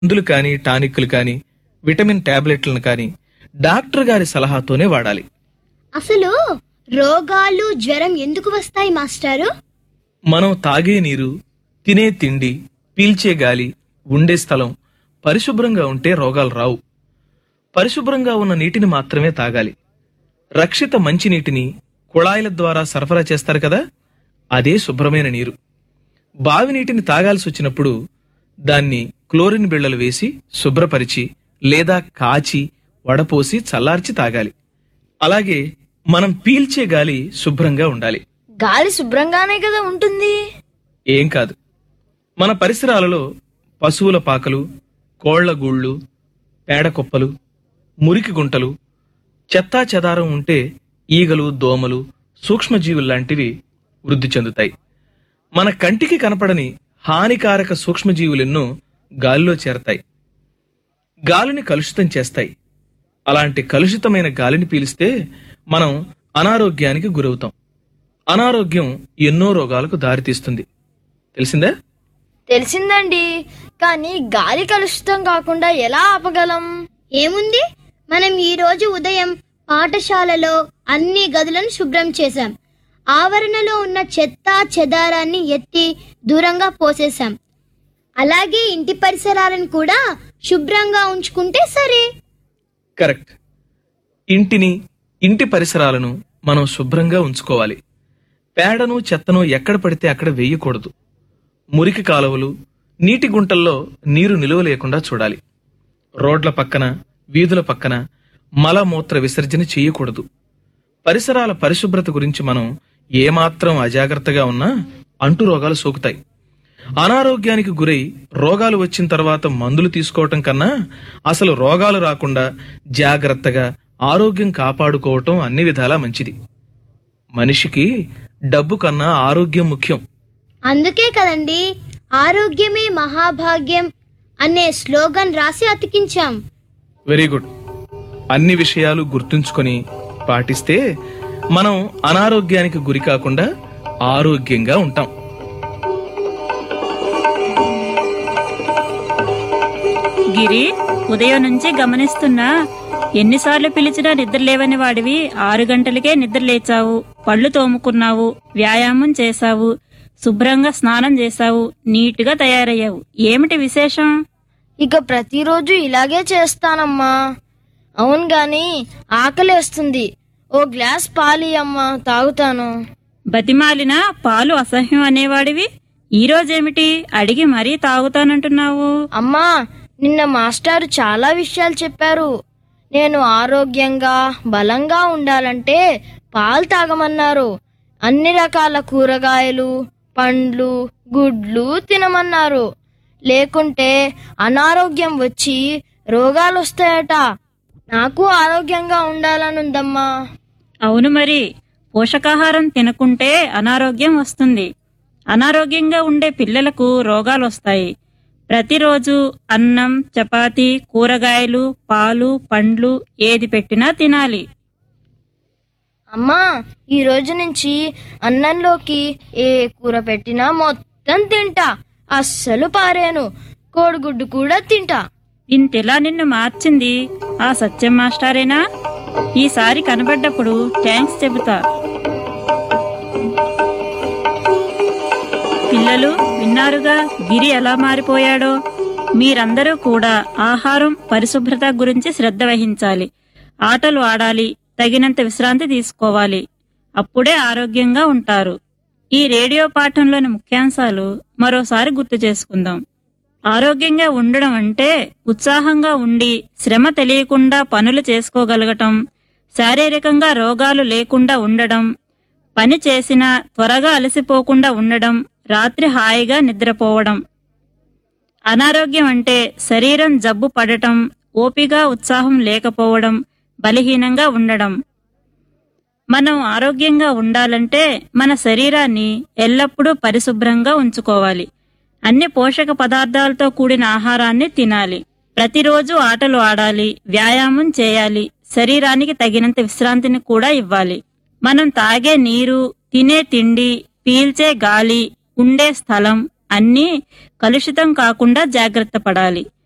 మందులు కానీ టానిక్లు కానీ విటమిన్ టాబ్లెట్లను కానీ డాక్టర్ గారి సలహాతోనే వాడాలి అసలు రోగాలు జ్వరం ఎందుకు వస్తాయి మాస్టారు మనం తాగే నీరు తినే తిండి పీల్చే గాలి ఉండే స్థలం పరిశుభ్రంగా ఉంటే రోగాలు రావు పరిశుభ్రంగా ఉన్న నీటిని మాత్రమే తాగాలి రక్షిత మంచినీటిని కుళాయిల ద్వారా సరఫరా చేస్తారు కదా అదే శుభ్రమైన నీరు బావి నీటిని తాగాల్సి వచ్చినప్పుడు దాన్ని క్లోరిన్ బిళ్ళలు వేసి శుభ్రపరిచి లేదా కాచి వడపోసి చల్లార్చి తాగాలి అలాగే మనం పీల్చే గాలి శుభ్రంగా ఉండాలి గాలి శుభ్రంగానే కదా ఉంటుంది ఏం కాదు మన పరిసరాలలో పశువుల పాకలు కోళ్ల గూళ్ళు పేడ కుప్పలు మురికి గుంటలు చెత్తా చెదారం ఉంటే ఈగలు దోమలు సూక్ష్మజీవులు లాంటివి వృద్ధి చెందుతాయి మన కంటికి కనపడని హానికారక సూక్ష్మజీవులెన్నో గాలిలో చేరతాయి గాలిని కలుషితం చేస్తాయి అలాంటి కలుషితమైన గాలిని పీలిస్తే మనం అనారోగ్యానికి గురవుతాం అనారోగ్యం ఎన్నో రోగాలకు దారితీస్తుంది తెలిసిందా తెలిసిందండి కానీ గాలి కలుషితం కాకుండా ఎలా ఆపగలం ఏముంది మనం ఈ రోజు ఉదయం పాఠశాలలో అన్ని గదులను శుభ్రం చేశాం ఆవరణలో ఉన్న చెత్త చెదారాన్ని ఎత్తి దూరంగా పోసేశాం అలాగే ఇంటి పరిసరాలను కూడా శుభ్రంగా ఉంచుకుంటే సరే కరెక్ట్ ఇంటిని ఇంటి పరిసరాలను మనం శుభ్రంగా ఉంచుకోవాలి పేడను చెత్తను ఎక్కడ పడితే అక్కడ వేయకూడదు మురికి కాలువలు నీటి గుంటల్లో నీరు నిలువ లేకుండా చూడాలి రోడ్ల పక్కన వీధుల పక్కన మలమూత్ర విసర్జన చేయకూడదు పరిసరాల పరిశుభ్రత గురించి మనం ఏమాత్రం అజాగ్రత్తగా ఉన్నా అంటు రోగాలు సోకుతాయి అనారోగ్యానికి గురై రోగాలు వచ్చిన తర్వాత మందులు తీసుకోవటం కన్నా అసలు రోగాలు రాకుండా జాగ్రత్తగా ఆరోగ్యం కాపాడుకోవటం అన్ని విధాలా మంచిది మనిషికి డబ్బు కన్నా ఆరోగ్యం ముఖ్యం అందుకే కదండి ఆరోగ్యమే మహాభాగ్యం అనే స్లోగన్ రాసి అతికించాం వెరీ గుడ్ అన్ని విషయాలు గుర్తుంచుకొని పాటిస్తే మనం అనారోగ్యానికి గురి కాకుండా ఆరోగ్యంగా ఉంటాం గిరి ఉదయం నుంచి గమనిస్తున్నా ఎన్నిసార్లు పిలిచినా నిద్రలేవని వాడివి ఆరు గంటలకే నిద్ర లేచావు పళ్ళు తోముకున్నావు వ్యాయామం చేశావు శుభ్రంగా స్నానం చేశావు నీటుగా తయారయ్యావు ఏమిటి విశేషం ఇక ప్రతిరోజు ఇలాగే చేస్తానమ్మా అవును గాని ఆకలేస్తుంది ఓ గ్లాస్ పాలి అమ్మా తాగుతాను బతిమాలిన పాలు అసహ్యం అనేవాడివి ఈ రోజేమిటి అడిగి మరీ తాగుతానంటున్నావు అమ్మా నిన్న మాస్టారు చాలా విషయాలు చెప్పారు నేను ఆరోగ్యంగా బలంగా ఉండాలంటే పాలు తాగమన్నారు అన్ని రకాల కూరగాయలు పండ్లు గుడ్లు తినమన్నారు లేకుంటే అనారోగ్యం వచ్చి రోగాలు వస్తాయట నాకు ఆరోగ్యంగా ఉండాలనుందమ్మా అవును మరి పోషకాహారం తినకుంటే అనారోగ్యం వస్తుంది అనారోగ్యంగా ఉండే పిల్లలకు రోగాలు వస్తాయి ప్రతిరోజు అన్నం చపాతి కూరగాయలు పాలు పండ్లు ఏది పెట్టినా తినాలి అమ్మా ఈ రోజు నుంచి అన్నంలోకి ఏ కూర పెట్టినా మొత్తం తింటా అస్సలు పారేను కోడిగుడ్డు కూడా తింటా ఇంతెలా నిన్ను మార్చింది ఆ సత్యం మాస్టారేనా ఈసారి కనబడ్డప్పుడు థ్యాంక్స్ చెబుతా పిల్లలు విన్నారుగా గిరి ఎలా మారిపోయాడో మీరందరూ కూడా ఆహారం పరిశుభ్రత గురించి శ్రద్ధ వహించాలి ఆటలు ఆడాలి తగినంత విశ్రాంతి తీసుకోవాలి అప్పుడే ఆరోగ్యంగా ఉంటారు ఈ రేడియో పాఠంలోని ముఖ్యాంశాలు మరోసారి గుర్తు చేసుకుందాం ఆరోగ్యంగా ఉండడం అంటే ఉత్సాహంగా ఉండి శ్రమ తెలియకుండా పనులు చేసుకోగలగటం శారీరకంగా రోగాలు లేకుండా ఉండడం పని చేసినా త్వరగా అలసిపోకుండా ఉండడం రాత్రి హాయిగా నిద్రపోవడం అనారోగ్యం అంటే శరీరం జబ్బు పడటం ఓపిగా ఉత్సాహం లేకపోవడం బలహీనంగా ఉండడం మనం ఆరోగ్యంగా ఉండాలంటే మన శరీరాన్ని ఎల్లప్పుడూ పరిశుభ్రంగా ఉంచుకోవాలి అన్ని పోషక పదార్థాలతో కూడిన ఆహారాన్ని తినాలి ప్రతిరోజు ఆటలు ఆడాలి వ్యాయామం చేయాలి శరీరానికి తగినంత విశ్రాంతిని కూడా ఇవ్వాలి మనం తాగే నీరు తినే తిండి పీల్చే గాలి ఉండే స్థలం అన్నీ కలుషితం కాకుండా జాగ్రత్త పడాలి